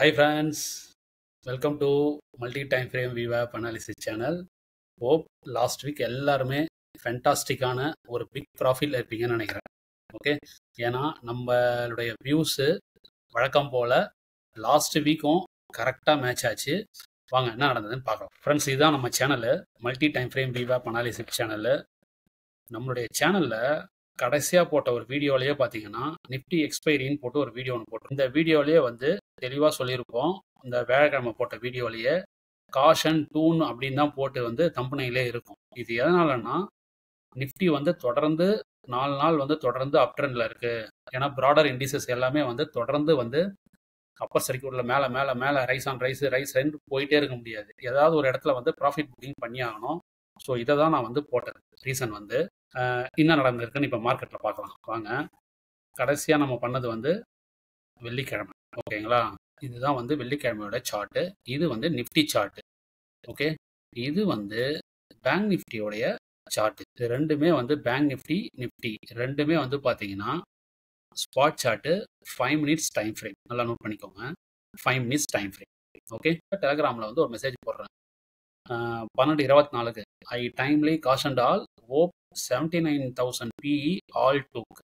Hi friends, welcome to Multi Time Frame VWAP Analysis Channel. Hope last week எல்லாருமே ஃபென்டாஸ்டிக்கான ஒரு big ப்ராஃபிட்ல இருப்பீங்கன்னு நினைக்கிறேன் ஓகே ஏன்னா நம்மளுடைய வியூஸு வழக்கம் போல் லாஸ்ட் வீக்கும் கரெக்டாக மேட்ச் ஆச்சு வாங்க என்ன நடந்ததுன்னு பார்க்கலாம் ஃப்ரெண்ட்ஸ் இதுதான் நம்ம சேனலு மல்டி டைம் ஃப்ரேம் விவாப் அனாலிசிஸ் சேனலு நம்மளுடைய சேனலில் கடைசியாக போட்ட ஒரு வீடியோலேயே பார்த்தீங்கன்னா நிஃப்டி எக்ஸ்பைரின்னு போட்டு ஒரு வீடியோ ஒன்று போட்டோம் இந்த வீடியோலேயே வந்து தெளிவாக சொல்லியிருப்போம் இந்த வேலைக்கிழமை போட்ட வீடியோலேயே காஷன் டூன் அப்படின்னு தான் போட்டு வந்து தம்பனையிலே இருக்கும் இது எதனாலன்னா நிஃப்டி வந்து தொடர்ந்து நாலு நாள் வந்து தொடர்ந்து அப் ட்ரெண்டில் இருக்கு ஏன்னா ப்ராடர் இண்டிசஸ் எல்லாமே வந்து தொடர்ந்து வந்து அப்பர் சர்க்கியூட்ல மேலே மேலே மேலே ரைஸ் ஆன் ரைஸ் ரைஸ் ரெண்டு போயிட்டே இருக்க முடியாது ஏதாவது ஒரு இடத்துல வந்து ப்ராஃபிட் புக்கிங் பண்ணி ஆகணும் ஸோ இதை தான் நான் வந்து போட்டது ரீசன் வந்து அஹ், என்ன நடந்திருக்குன்னு இப்போ மார்க்கெட்டில் பார்க்கலாம் வாங்க கடைசியாக நம்ம பண்ணது வந்து வெள்ளிக்கிழமை ஓகேங்களா இதுதான் வந்து வெள்ளிக்கிழமையோட சார்ட்டு இது வந்து நிஃப்டி சார்ட்டு ஓகே இது வந்து பேங்க் நிஃப்டியோடைய சார்ட் இது ரெண்டுமே வந்து பேங்க் நிஃப்டி நிஃப்டி ரெண்டுமே வந்து பார்த்தீங்கன்னா spot chart five minutes time frame நல்லா நோட் பண்ணிக்கோங்க five minutes time frame okay டெலகிராமில் வந்து ஒரு மெசேஜ் போடுறேன் அஹ், பன்னெண்டு இருபத்தி நாலுக்கு I timely cautioned all of seventy nine thousand PE all took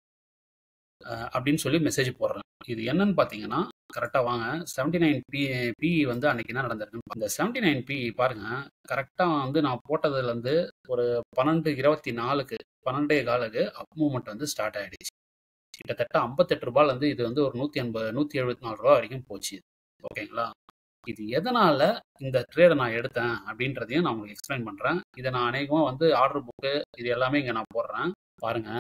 அப்படின்னு சொல்லி மெசேஜ் போடுறேன் இது என்னன்னு பார்த்தீங்கன்னா கரெக்டாக வாங்க செவன்டி நைன் பி பிஇ வந்து அன்னைக்கு என்ன நடந்திருக்கு இந்த செவன்டி நைன் பிஇ பாருங்க கரெக்டாக வந்து நான் போட்டதுலேருந்து ஒரு பன்னெண்டு இருபத்தி நாலுக்கு பன்னெண்டே காலுக்கு அப் மூமெண்ட் வந்து ஸ்டார்ட் ஆயிடுச்சு கிட்டத்தட்ட ஐம்பத்தெட்டு ரூபாயில இருந்து இது வந்து ஒரு நூற்றி எண்பது நூற்றி எழுபத்தி நாலு ரூபா வரைக்கும் போச்சு ஓகேங்களா இது எதனால இந்த ட்ரேடை நான் எடுத்தேன் அப்படின்றதையும் நான் உங்களுக்கு எக்ஸ்பிளைன் பண்ணுறேன் இதை நான் அநேகமாக வந்து ஆர்டர் புக்கு இது எல்லாமே இங்கே நான் போடுறேன் பாருங்க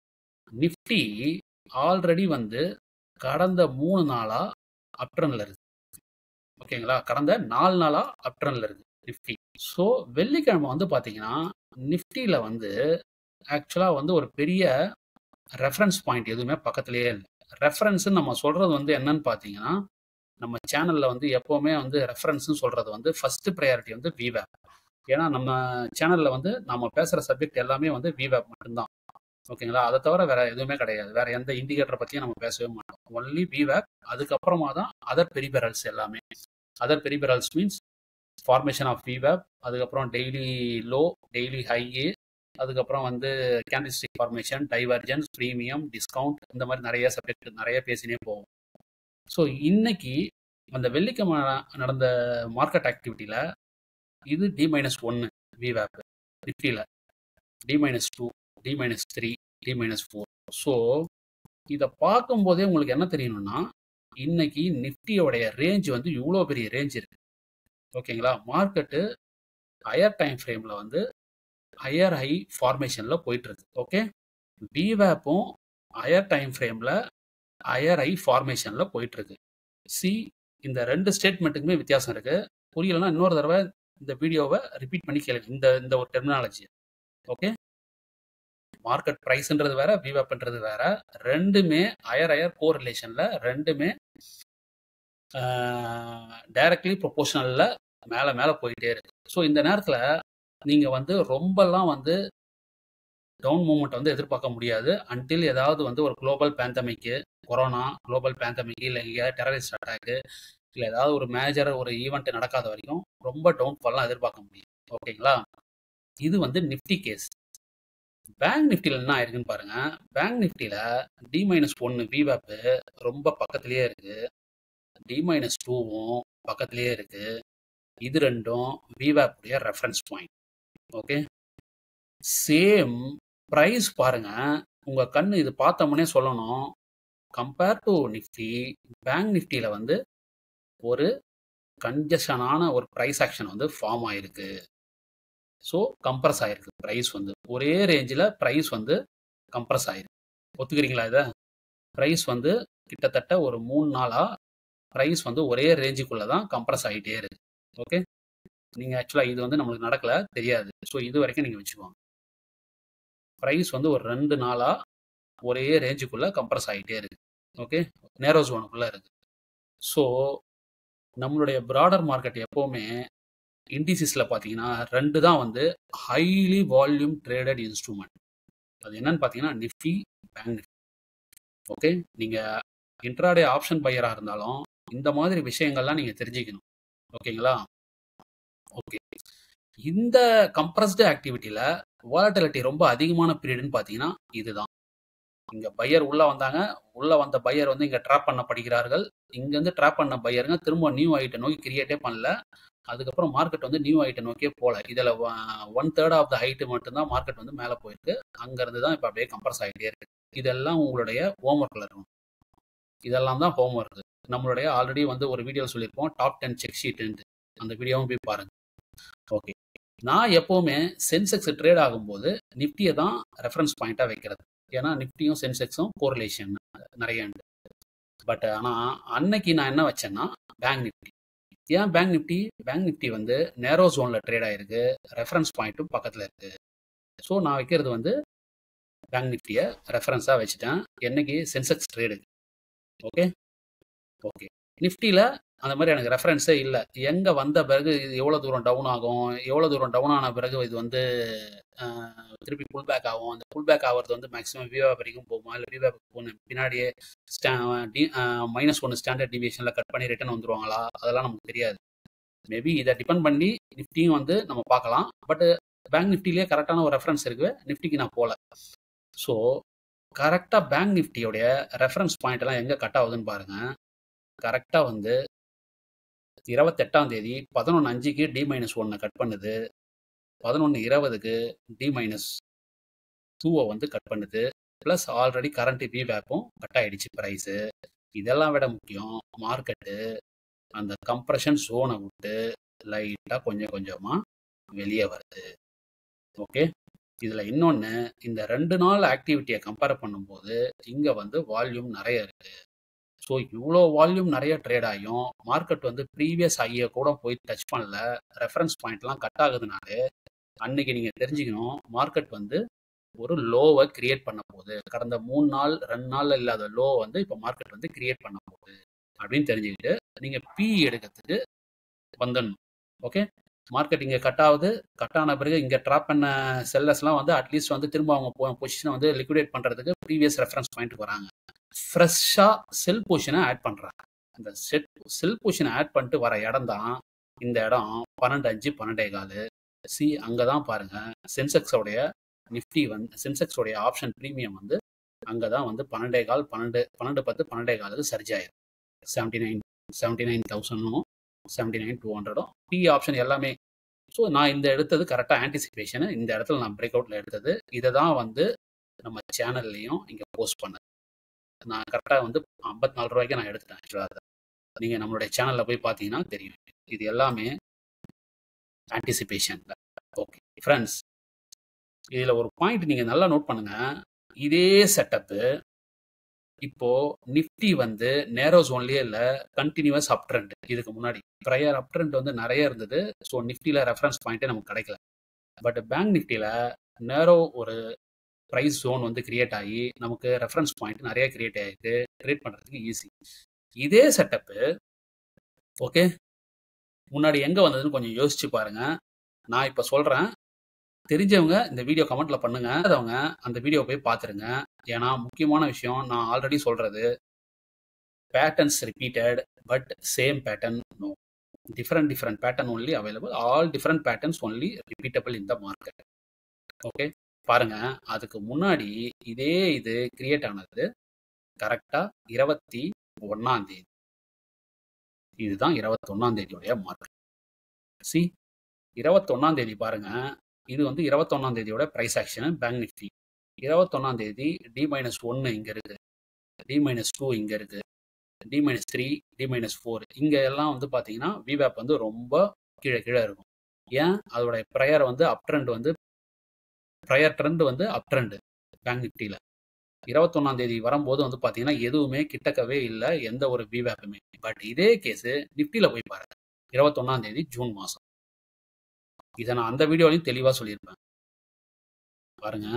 நிஃப்டி ஆல்ரெடி வந்து கடந்த மூணு நாளா அப்ட்ரன்ல இருக்கு ஓகேங்களா கடந்த நாலு நாளா அப்ட்ரன்ல இருக்கு நிஃப்டி ஸோ வெள்ளிக்கிழமை வந்து பார்த்தீங்கன்னா நிஃப்டியில் வந்து ஆக்சுவலாக வந்து ஒரு பெரிய ரெஃபரன்ஸ் பாயிண்ட் எதுவுமே பக்கத்துலேயே இல்லை ரெஃபரன்ஸ்னு நம்ம சொல்றது வந்து என்னன்னு பார்த்தீங்கன்னா நம்ம சேனலில் வந்து எப்போவுமே வந்து ரெஃபரன்ஸ்னு சொல்றது வந்து ஃபர்ஸ்ட் ப்ரையாரிட்டி வந்து விவேப் ஏன்னா நம்ம சேனலில் வந்து நம்ம பேசுகிற சப்ஜெக்ட் எல்லாமே வந்து விவேப் மட்டும்தான் ஓகேங்களா அதை தவிர வேற எதுவுமே கிடையாது வேற எந்த இண்டிகேட்டரை பற்றியும் நம்ம பேசவே மாட்டோம் ஒன்லி விவேப் அதுக்கப்புறமா தான் அதர் பெரிபெரல்ஸ் எல்லாமே other peripherals means formation of விவேப் அதுக்கப்புறம் டெய்லி லோ டெய்லி ஹை அதுக்கப்புறம் வந்து candlestick formation divergence premium discount இந்த மாதிரி நிறைய சப்ஜெக்ட் நிறைய பேசினே போவோம் ஸோ இன்னைக்கு அந்த வெள்ளிக்கிழமை நடந்த மார்க்கெட் ஆக்டிவிட்டியில் இது டி மைனஸ் ஒன்று விவேப் நிஃப்டியில் T minus two T minus three T minus four so இதை பார்க்கும்போதே உங்களுக்கு என்ன தெரியணும்னா இன்னைக்கு நிஃப்டியோடைய ரேஞ்ச் வந்து இவ்வளோ பெரிய ரேஞ்ச் இருக்கு ஓகேங்களா மார்க்கெட்டு ஹையர் டைம் ஃப்ரேமில் வந்து ஹையர் ஹை ஃபார்மேஷனில் போயிட்டு இருக்கு ஓகே பிவேப்பும் ஹையர் டைம் ஃப்ரேமில் ஹையர் ஹை ஃபார்மேஷனில் போயிட்டு இருக்கு சி இந்த ரெண்டு ஸ்டேட்மெண்ட்டுக்குமே வித்தியாசம் இருக்கு புரியலன்னா இன்னொரு தடவை இந்த வீடியோவை ரிப்பீட் பண்ணி கேளுங்க இந்த இந்த ஒரு டெர்மினாலஜி ஓகே மார்க்கெட் ப்ரைஸ்ன்றது வேற விவேப்ன்றது வேற ரெண்டுமே ஹையர் ஹையர் கோ ரிலேஷன்ல ரெண்டுமே டைரக்ட்லி ப்ரொபோஷனல்ல மேல மேல போயிட்டே இருக்கு ஸோ இந்த நேரத்துல நீங்க வந்து ரொம்பலாம் வந்து டவுன் மூமெண்ட் வந்து எதிர்பார்க்க முடியாது அன்டில் ஏதாவது வந்து ஒரு குளோபல் பேந்தமிக்கு கொரோனா குளோபல் பேந்தமிக் இல்லை எங்கேயாவது டெரரிஸ்ட் அட்டாக்கு இல்லை ஏதாவது ஒரு மேஜர் ஒரு ஈவெண்ட் நடக்காத வரைக்கும் ரொம்ப டவுன் ஃபால்லாம் எதிர்பார்க்க முடியும் ஓகேங்களா இது வந்து நிஃப்டி கேஸ் பேங்க் நிஃப்டியில் என்ன ஆயிருக்குன்னு பாருங்க பேங்க் நிஃப்டியில் டி மைனஸ் ஒன்று விவேப்பு ரொம்ப பக்கத்துலேயே இருக்கு டி மைனஸ் டூவும் பக்கத்துலேயே இருக்கு இது ரெண்டும் விவேப்புடைய reference point okay same price பாருங்க உங்க கண்ணு இது பார்த்தோம்னே சொல்லணும் கம்பேர் டு நிஃப்டி பேங்க் நிஃப்டியில் வந்து ஒரு கன்ஜஷனான ஒரு ப்ரைஸ் ஆக்ஷன் வந்து ஃபார்ம் ஆயிருக்கு ஸோ கம்ப்ரஸ் ஆயிருக்கு ப்ரைஸ் வந்து ஒரே ரேஞ்சில் ப்ரைஸ் வந்து கம்ப்ரஸ் ஆயிருக்கு ஒத்துக்கிறீங்களா இதை ப்ரைஸ் வந்து கிட்டத்தட்ட ஒரு மூணு நாளாக ப்ரைஸ் வந்து ஒரே ரேஞ்சுக்குள்ளே தான் கம்ப்ரஸ் ஆகிட்டே இருக்கு ஓகே நீங்கள் ஆக்சுவலாக இது வந்து நம்மளுக்கு நடக்கல தெரியாது ஸோ இது வரைக்கும் நீங்கள் வச்சுக்கோங்க ப்ரைஸ் வந்து ஒரு ரெண்டு நாளாக ஒரே ரேஞ்சுக்குள்ளே கம்ப்ரஸ் ஆகிட்டே இருக்கு ஓகே நேரோ ஜோனுக்குள்ளே இருக்கு ஸோ நம்மளுடைய ப்ராடர் மார்க்கெட் எப்போவுமே இண்டிசிஸில் பார்த்தீங்கன்னா ரெண்டு தான் வந்து ஹைலி வால்யூம் ட்ரேடட் இன்ஸ்ட்ருமெண்ட் அது என்னன்னு பார்த்தீங்கன்னா நிஃப்டி பேங்க் நிஃப்டி ஓகே நீங்கள் இன்ட்ராடே ஆப்ஷன் பையராக இருந்தாலும் இந்த மாதிரி விஷயங்கள்லாம் நீங்கள் தெரிஞ்சுக்கணும் ஓகேங்களா ஓகே இந்த கம்ப்ரஸ்டு ஆக்டிவிட்டியில் வாலட்டிலிட்டி ரொம்ப அதிகமான பீரியட்னு பார்த்தீங்கன்னா இதுதான் இங்கே பையர் உள்ளே வந்தாங்க உள்ளே வந்த பையர் வந்து இங்கே ட்ராப் பண்ணப்படுகிறார்கள் இங்கேருந்து ட்ராப் பண்ண பையருங்க திரும்ப நியூ ஐட்டை நோக்கி கிரியேட்டே பண்ணல அதுக்கப்புறம் மார்க்கெட் வந்து நியூ ஐட்டை நோக்கியே போகல இதில் one third of the height மட்டும்தான் மார்க்கெட் வந்து மேலே போயிருக்கு அங்கேருந்து தான் இப்போ அப்படியே கம்ப்ரஸ் ஆகிட்டே இருக்கு இதெல்லாம் உங்களுடைய ஹோம்ஒர்க்கில் இருக்கும் இதெல்லாம் தான் ஹோம்ஒர்க் நம்மளுடைய ஆல்ரெடி வந்து ஒரு வீடியோ சொல்லியிருப்போம் டாப் டென் செக் ஷீட்டு அந்த வீடியோவும் போய் பாருங்க ஓகே நான் எப்போவுமே சென்செக்ஸ் ட்ரேட் ஆகும்போது நிஃப்டியை தான் ரெஃபரன்ஸ் பாயிண்ட்டாக வைக்கிறது ஏன்னா நிஃப்டியும் சென்செக்ஸும் கோரிலேஷன் நிறைய உண்டு பட் ஆனால் அன்னைக்கு நான் என்ன வச்சேன்னா பேங்க் நிஃப்டி ஏன் பேங்க் நிஃப்டி பேங்க் நிஃப்டி வந்து நேரோ ஜோனில் ட்ரேட் ஆயிருக்கு ரெஃபரன்ஸ் பாயிண்ட்டும் பக்கத்தில் இருக்கு ஸோ நான் வைக்கிறது வந்து பேங்க் நிஃப்டியை ரெஃபரன்ஸாக வச்சுட்டேன் என்னைக்கு சென்செக்ஸ் ட்ரேடு ஓகே ஓகே நிஃப்டியில் அந்த மாதிரி எனக்கு ரெஃபரன்ஸே இல்லை எங்கே வந்த பிறகு இது எவ்வளோ தூரம் டவுன் ஆகும் எவ்வளோ தூரம் டவுன் ஆன பிறகு இது வந்து திருப்பி புல் பேக் ஆகும் அந்த புல் பேக் ஆகிறது வந்து மேக்ஸிமம் விவா வரைக்கும் போகுமா இல்லை விவா போகணும் பின்னாடியே ஸ்டா டி மைனஸ் ஒன்று ஸ்டாண்டர்ட் டிவியேஷனில் கட் பண்ணி ரிட்டர்ன் வந்துருவாங்களா அதெல்லாம் நமக்கு தெரியாது மேபி இதை டிபெண்ட் பண்ணி நிஃப்டியும் வந்து நம்ம பார்க்கலாம் பட் பேங்க் நிஃப்டிலேயே கரெக்டான ஒரு ரெஃபரன்ஸ் இருக்குது நிஃப்டிக்கு நான் போகல ஸோ கரெக்டாக பேங்க் நிஃப்டியோடைய ரெஃபரன்ஸ் பாயிண்ட் எல்லாம் எங்கே கட் ஆகுதுன்னு பாருங்கள் கரெக்டாக வந்து இருபத்தெட்டாம் தேதி பதினொன்று அஞ்சுக்கு டி மைனஸ் ஒன்னை கட் பண்ணுது பதினொன்று இருபதுக்கு டி மைனஸ் டூவை வந்து கட் பண்ணுது ப்ளஸ் ஆல்ரெடி கரண்ட் வி வேப்பும் கட் ஆகிடுச்சு ப்ரைஸு இதெல்லாம் விட முக்கியம் மார்க்கெட்டு அந்த கம்ப்ரெஷன் ஜோனை விட்டு லைட்டாக கொஞ்சம் கொஞ்சமாக வெளியே வருது ஓகே இதில் இன்னொன்று இந்த ரெண்டு நாள் ஆக்டிவிட்டியை கம்பேர் பண்ணும்போது இங்கே வந்து வால்யூம் நிறைய இருக்குது ஸோ இவ்வளோ வால்யூம் நிறைய ட்ரேட் ஆகியும் மார்க்கெட் வந்து ப்ரீவியஸ் ஐயை கூட போய் டச் பண்ணல ரெஃபரன்ஸ் பாயிண்ட்லாம் கட் ஆகுதுனாலே அன்னைக்கு நீங்கள் தெரிஞ்சுக்கணும் மார்க்கெட் வந்து ஒரு லோவை கிரியேட் பண்ண போகுது கடந்த மூணு நாள் ரெண்டு நாள் இல்லாத லோ வந்து இப்போ மார்க்கெட் வந்து கிரியேட் பண்ண போகுது அப்படின்னு தெரிஞ்சுக்கிட்டு நீங்கள் பி எடுக்கிறதுக்கு வந்துடணும் ஓகே மார்க்கெட் இங்கே கட் ஆகுது கட் ஆன பிறகு இங்கே ட்ராப் பண்ண செல்லர்ஸ்லாம் வந்து அட்லீஸ்ட் வந்து திரும்ப அவங்க பொசிஷனை வந்து லிக்விடேட் பண்ணுறதுக்கு ப்ரீவியஸ் ரெஃபரன்ஸ் பாயிண்ட்டுக்கு வராங்க ஃப்ரெஷ்ஷாக செல் பொசிஷனை ஆட் பண்ணுறாங்க அந்த செட் செல் பொசிஷனை ஆட் பண்ணிட்டு வர இடம் தான் இந்த இடம் பன்னெண்டு அஞ்சு பன்னெண்டே காலு சி அங்கே தான் பாருங்கள் சென்செக்ஸோடைய நிஃப்டி வந்து சென்செக்ஸோடைய ஆப்ஷன் ப்ரீமியம் வந்து அங்கே தான் வந்து பன்னெண்டே கால் பன்னெண்டு பன்னெண்டு பத்து பன்னெண்டே காலுக்கு சர்ஜ் ஆயிரும் செவன்ட்டி நைன் செவன்ட்டி நைன் தௌசண்டும் செவன்ட்டி நைன் டூ ஹண்ட்ரடும் பி ஆப்ஷன் எல்லாமே ஸோ நான் இந்த எடுத்தது கரெக்டாக ஆன்டிசிபேஷனு இந்த இடத்துல நான் பிரேக் அவுட்டில் எடுத்தது இதை தான் வந்து நம்ம சேனல்லையும் இங்கே போஸ்ட் பண்ணது நான் கரெக்டாக வந்து ஐம்பத்தி நாலு ரூபாய்க்கு நான் எடுத்துட்டேன் ஆக்சுவலாக நீங்கள் நம்மளுடைய சேனலில் போய் பார்த்தீங்கன்னா தெரியும் இது எல்லாமே ஆன்டிசிபேஷனில் ஓகே ஃப்ரெண்ட்ஸ் இதில் ஒரு பாயிண்ட் நீங்கள் நல்லா நோட் பண்ணுங்கள் இதே செட்டப்பு இப்போ நிஃப்டி வந்து நேரோ ஜோன்லேயே இல்லை கண்டினியூஸ் அப் ட்ரெண்ட் இதுக்கு முன்னாடி ப்ரையர் அப் ட்ரெண்ட் வந்து நிறைய இருந்தது ஸோ நிஃப்டியில் ரெஃபரன்ஸ் பாயிண்ட்டே நமக்கு கிடைக்கல பட் பேங்க் நிஃப்டியில் நேரோ ஒரு ப்ரைஸ் ஜோன் வந்து கிரியேட் ஆகி நமக்கு ரெஃபரன்ஸ் பாயிண்ட் நிறைய கிரியேட் ஆகிருக்கு ட்ரேட் பண்ணுறதுக்கு ஈஸி இதே செட்டப்பு ஓகே முன்னாடி எங்கே வந்ததுன்னு கொஞ்சம் யோசிச்சு பாருங்க நான் இப்போ சொல்கிறேன் தெரிஞ்சவங்க இந்த வீடியோ கமெண்ட்ல பண்ணுங்க அதவங்க அந்த வீடியோ போய் பார்த்துருங்க ஏன்னா முக்கியமான விஷயம் நான் ஆல்ரெடி சொல்றது patterns repeated but same pattern no different different pattern only available all different patterns only repeatable in the market okay பாருங்க அதுக்கு முன்னாடி இதே இது கிரியேட் ஆனது கரெக்டா இருபத்தி ஒன்னாம் தேதி இதுதான் இருபத்தி ஒன்னாம் தேதியுடைய மார்க்கெட் சி இருபத்தொன்னாம் தேதி பாருங்க இது வந்து இருபத்தொன்னாம் தேதியோட ப்ரைஸ் ஆக்ஷன் பேங்க் நிஃப்டி இருபத்தொன்னாம் தேதி டி மைனஸ் ஒன்று இங்கே இருக்கு டி மைனஸ் டூ இங்கே இருக்கு T minus three T minus four இங்கே எல்லாம் வந்து பார்த்தீங்கன்னா விவேப் வந்து ரொம்ப கீழே கீழே இருக்கும் ஏன் அதோட ப்ரையர் வந்து அப் ட்ரெண்ட் வந்து ப்ரையர் ட்ரெண்ட் வந்து அப் ட்ரெண்டு பேங்க் நிஃப்டியில் இருபத்தொன்னாம் தேதி வரும்போது வந்து பார்த்தீங்கன்னா எதுவுமே கிட்டக்கவே இல்லை எந்த ஒரு விவேப்புமே பட் இதே கேஸு நிஃப்டியில் போய் பாருங்க இருபத்தொன்னாம் தேதி ஜூன் மாதம் இதை நான் அந்த வீடியோலையும் தெளிவாக சொல்லியிருப்பேன் பாருங்க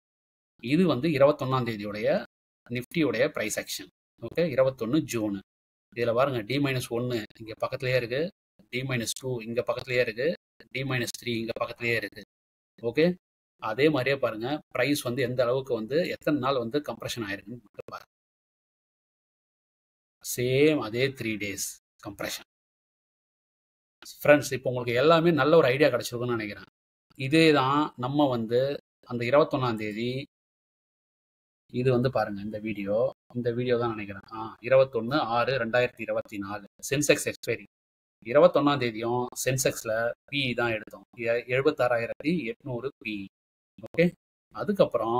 இது வந்து இருபத்தொன்னாம் தேதியுடைய நிஃப்டியுடைய ப்ரைஸ் ஆக்ஷன் ஓகே இருபத்தொன்று ஜூனு இதில் பாருங்க டி மைனஸ் ஒன்று இங்கே பக்கத்துலேயே இருக்கு டி மைனஸ் டூ இங்கே பக்கத்துலேயே இருக்கு டி மைனஸ் த்ரீ இங்கே பக்கத்துலேயே இருக்கு ஓகே அதே மாதிரியே பாருங்க ப்ரைஸ் வந்து எந்த அளவுக்கு வந்து எத்தனை நாள் வந்து கம்ப்ரெஷன் ஆயிருக்குன்னு மட்டும் பாருங்க சேம் அதே த்ரீ டேஸ் கம்ப்ரெஷன் ஃப்ரெண்ட்ஸ் இப்போ உங்களுக்கு எல்லாமே நல்ல ஒரு ஐடியா கிடச்சிருக்குன்னு நினைக்கிறேன் இதே தான் நம்ம வந்து அந்த இருபத்தொன்னாம் தேதி இது வந்து பாருங்க இந்த வீடியோ இந்த வீடியோ தான் நினைக்கிறேன் ஆ இருபத்தொன்று ஆறு ரெண்டாயிரத்தி இருபத்தி நாலு சென்செக்ஸ் எக்ஸ்பைரி இருபத்தொன்னாம் தேதியும் சென்செக்ஸில் பிஇ தான் எடுத்தோம் எ- எழுபத்தாறாயிரத்தி எட்நூறு பிஇ ஓகே அதுக்கப்புறம்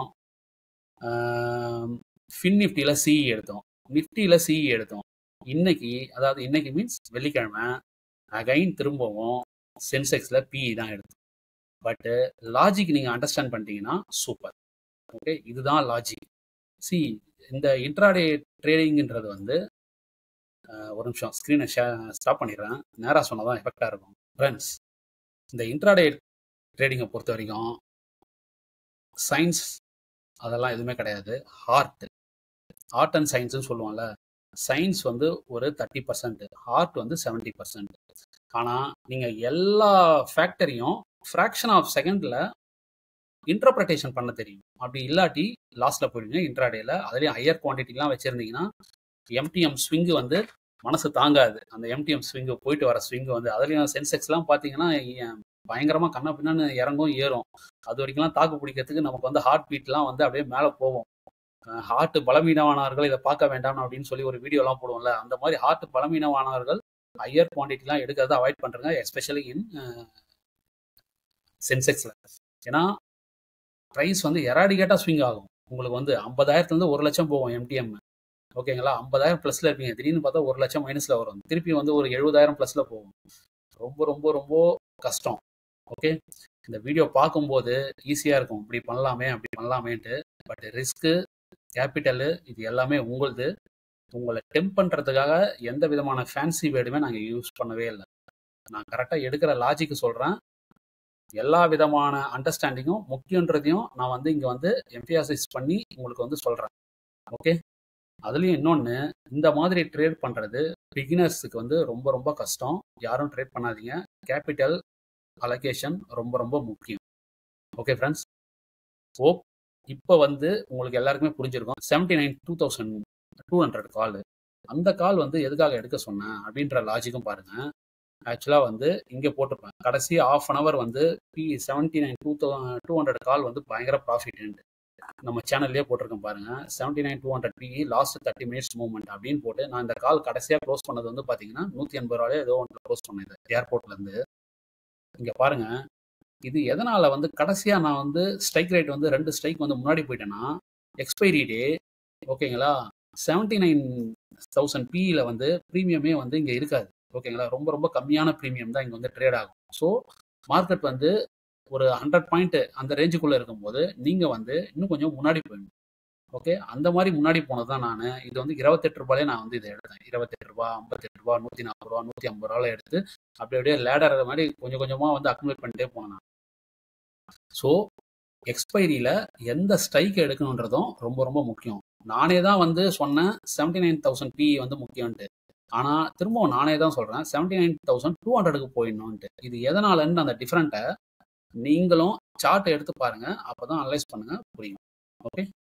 ஃபின் நிஃப்டியில் சிஇ எடுத்தோம் நிஃப்டியில் சிஇ எடுத்தோம் இன்னைக்கு அதாவது இன்னைக்கு மீன்ஸ் வெள்ளிக்கிழமை அகைன் திரும்பவும் சென்செக்ஸில் பிஇ தான் எடுத்தோம் பட்டு லாஜிக் நீங்கள் அண்டர்ஸ்டாண்ட் பண்ணிட்டீங்கன்னா சூப்பர் ஓகே இதுதான் லாஜிக் சி இந்த இன்ட்ராடே ட்ரேடிங்ன்றது வந்து அஹ், ஒரு நிமிஷம் ஸ்க்ரீனை ஸ்டாப் பண்ணிடுறேன் நேராக சொன்னதான் எஃபெக்டாக இருக்கும் ஃப்ரெண்ட்ஸ் இந்த இன்ட்ராடே ட்ரேடிங்கை பொறுத்த வரைக்கும் சயின்ஸ் அதெல்லாம் எதுவுமே கிடையாது ஹார்ட் ஆர்ட் அண்ட் சயின்ஸ்னு சொல்லுவோம்ல சயின்ஸ் வந்து ஒரு தேர்ட்டி பர்சன்ட் ஹார்ட் வந்து செவன்ட்டி பர்சன்ட் ஆனால் நீங்கள் எல்லா ஃபேக்டரியும் ஃப்ராக்ஷன் ஆஃப் செகண்டில் இன்டர்பிரட்டேஷன் பண்ண தெரியும் அப்படி இல்லாட்டி லாஸ்ட்ல போயிடுங்க இன்ட்ராடேல அதுலேயும் ஹையர் குவான்டிட்டிலாம் வச்சிருந்தீங்கன்னா எம்டிஎம் ஸ்விங்கு வந்து மனசு தாங்காது அந்த எம்டிஎம் ஸ்விங்கு போயிட்டு வர ஸ்விங்கு வந்து அதுலேயும் சென்செக்ஸ்லாம் பார்த்தீங்கன்னா ஏன் பயங்கரமா கண்ணா பின்னான்னு இறங்கும் ஏறும் அது வரைக்கும்லாம் தாக்கு பிடிக்கிறதுக்கு நமக்கு வந்து ஹார்ட் பீட்லாம் வந்து அப்படியே மேலே போகும் ஹார்ட் பலவீனமானவர்கள் இதை பார்க்க வேண்டாம் அப்படின்னு சொல்லி ஒரு வீடியோலாம் போடுவோம்ல அந்த மாதிரி ஹார்ட் பலவீனமானவர்கள் ஹையர் குவான்டிட்டிலாம் எடுக்கிறத அவாய்ட் பண்ணுறங்க எஸ்பெஷலி இன் சென்செக்ஸில் ஏன்னா ப்ரைஸ் வந்து எராடிகேட்டாக ஸ்விங் ஆகும் உங்களுக்கு வந்து ஐம்பதாயிரத்துலேருந்து ஒரு லட்சம் போகும் எம்டிஎம் ஓகேங்களா ஐம்பதாயிரம் ப்ளஸில் இருப்பீங்க திடீர்னு பார்த்தா ஒரு லட்சம் மைனஸில் வரும் திருப்பி வந்து ஒரு எழுபதாயிரம் ப்ளஸில் போகும் ரொம்ப ரொம்ப ரொம்ப கஷ்டம் ஓகே இந்த வீடியோ பார்க்கும்போது ஈஸியாக இருக்கும் இப்படி பண்ணலாமே அப்படி பண்ணலாமேன்ட்டு பட் ரிஸ்க்கு கேபிட்டலு இது எல்லாமே உங்களுது உங்களை டெம்ப் பண்ணுறதுக்காக எந்த விதமான ஃபேன்சி வேர்டுமே நாங்கள் யூஸ் பண்ணவே இல்லை நான் கரெக்டாக எடுக்கிற லாஜிக்கு சொல்கிறேன் எல்லா விதமான அண்டர்ஸ்டாண்டிங்கும் முக்கியன்றதையும் நான் வந்து இங்கே வந்து எம்ஃபியாசிஸ் பண்ணி உங்களுக்கு வந்து சொல்கிறேன் ஓகே அதுலேயும் இன்னொன்று இந்த மாதிரி ட்ரேட் பண்ணுறது பிகினர்ஸுக்கு வந்து ரொம்ப ரொம்ப கஷ்டம் யாரும் ட்ரேட் பண்ணாதீங்க கேபிட்டல் அலோகேஷன் ரொம்ப ரொம்ப முக்கியம் ஓகே ஃப்ரெண்ட்ஸ் ஓப் இப்போ வந்து உங்களுக்கு எல்லாருக்குமே புரிஞ்சிருக்கும் seventy nine two thousand two hundred call அந்த கால் வந்து எதுக்காக எடுக்க சொன்னேன் அப்படின்ற லாஜிக்கும் பாருங்க ஆக்சுவலாக வந்து இங்கே போட்டிருப்பேன் கடைசி ஆஃப் அன் ஹவர் வந்து பி செவன்டி நைன் டூ தௌ டூ ஹண்ட்ரட் கால் வந்து பயங்கர ப்ராஃபிட் நம்ம சேனல்லே போட்டிருக்கேன் பாருங்க seventy nine two hundred PE last thirty minutes movement அப்படின்னு போட்டு நான் இந்த கால் கடைசியாக க்ளோஸ் பண்ணது வந்து பார்த்தீங்கன்னா நூற்றி எண்பது ரூபாயே ஏதோ ஒன்று க்ளோஸ் பண்ணது ஏர்போர்ட்லேருந்து இங்கே பாருங்க இது எதனால வந்து கடைசியாக நான் வந்து ஸ்ட்ரைக் ரேட் வந்து ரெண்டு ஸ்ட்ரைக் வந்து முன்னாடி போயிட்டேன்னா எக்ஸ்பைரி டே ஓகேங்களா செவன்டி நைன் தௌசண்ட் பிஇல வந்து ப்ரீமியமே வந்து இங்கே இருக்காது ஓகேங்களா ரொம்ப ரொம்ப கம்மியான ப்ரீமியம் தான் இங்கே வந்து ட்ரேட் ஆகும் ஸோ மார்க்கெட் வந்து ஒரு ஹண்ட்ரட் பாயிண்ட் அந்த ரேஞ்சுக்குள்ளே இருக்கும்போது நீங்கள் வந்து இன்னும் கொஞ்சம் முன்னாடி போயிடணும் ஓகே அந்த மாதிரி முன்னாடி போனது தான் நான் இது வந்து இருபத்தெட்டு ரூபாயிலே நான் வந்து இதை எடுத்தேன் இருபத்தெட்டு ரூபா ஐம்பத்தெட்டு ரூபா நூற்றி நாற்பது ரூபா நூற்றி ஐம்பது ரூபாயில் எடுத்து அப்படி அப்படியே லேடர் மாதிரி கொஞ்சம் கொஞ்சமாக வந்து அக்குமுலேட் பண்ணிட்டே போனேன் நான் ஸோ எக்ஸ்பைரியில் எந்த ஸ்ட்ரைக் எடுக்கணுன்றதும் ரொம்ப ரொம்ப முக்கியம் நானே தான் வந்து சொன்னேன் செவன்டி நைன் தௌசண்ட் பி வந்து முக்கியம்ன்ட்டு ஆனால் திரும்பவும் நானே தான் சொல்கிறேன் செவன்டி நைன் தௌசண்ட் டூ ஹண்ட்ரடுக்கு போயிடணுன்ட்டு இது எதனாலன்னு அந்த டிஃப்ரெண்ட்டை நீங்களும் சார்ட் எடுத்து பாருங்கள் அப்போ தான் அனலைஸ் பண்ணுங்கள் புரியும் ஓகே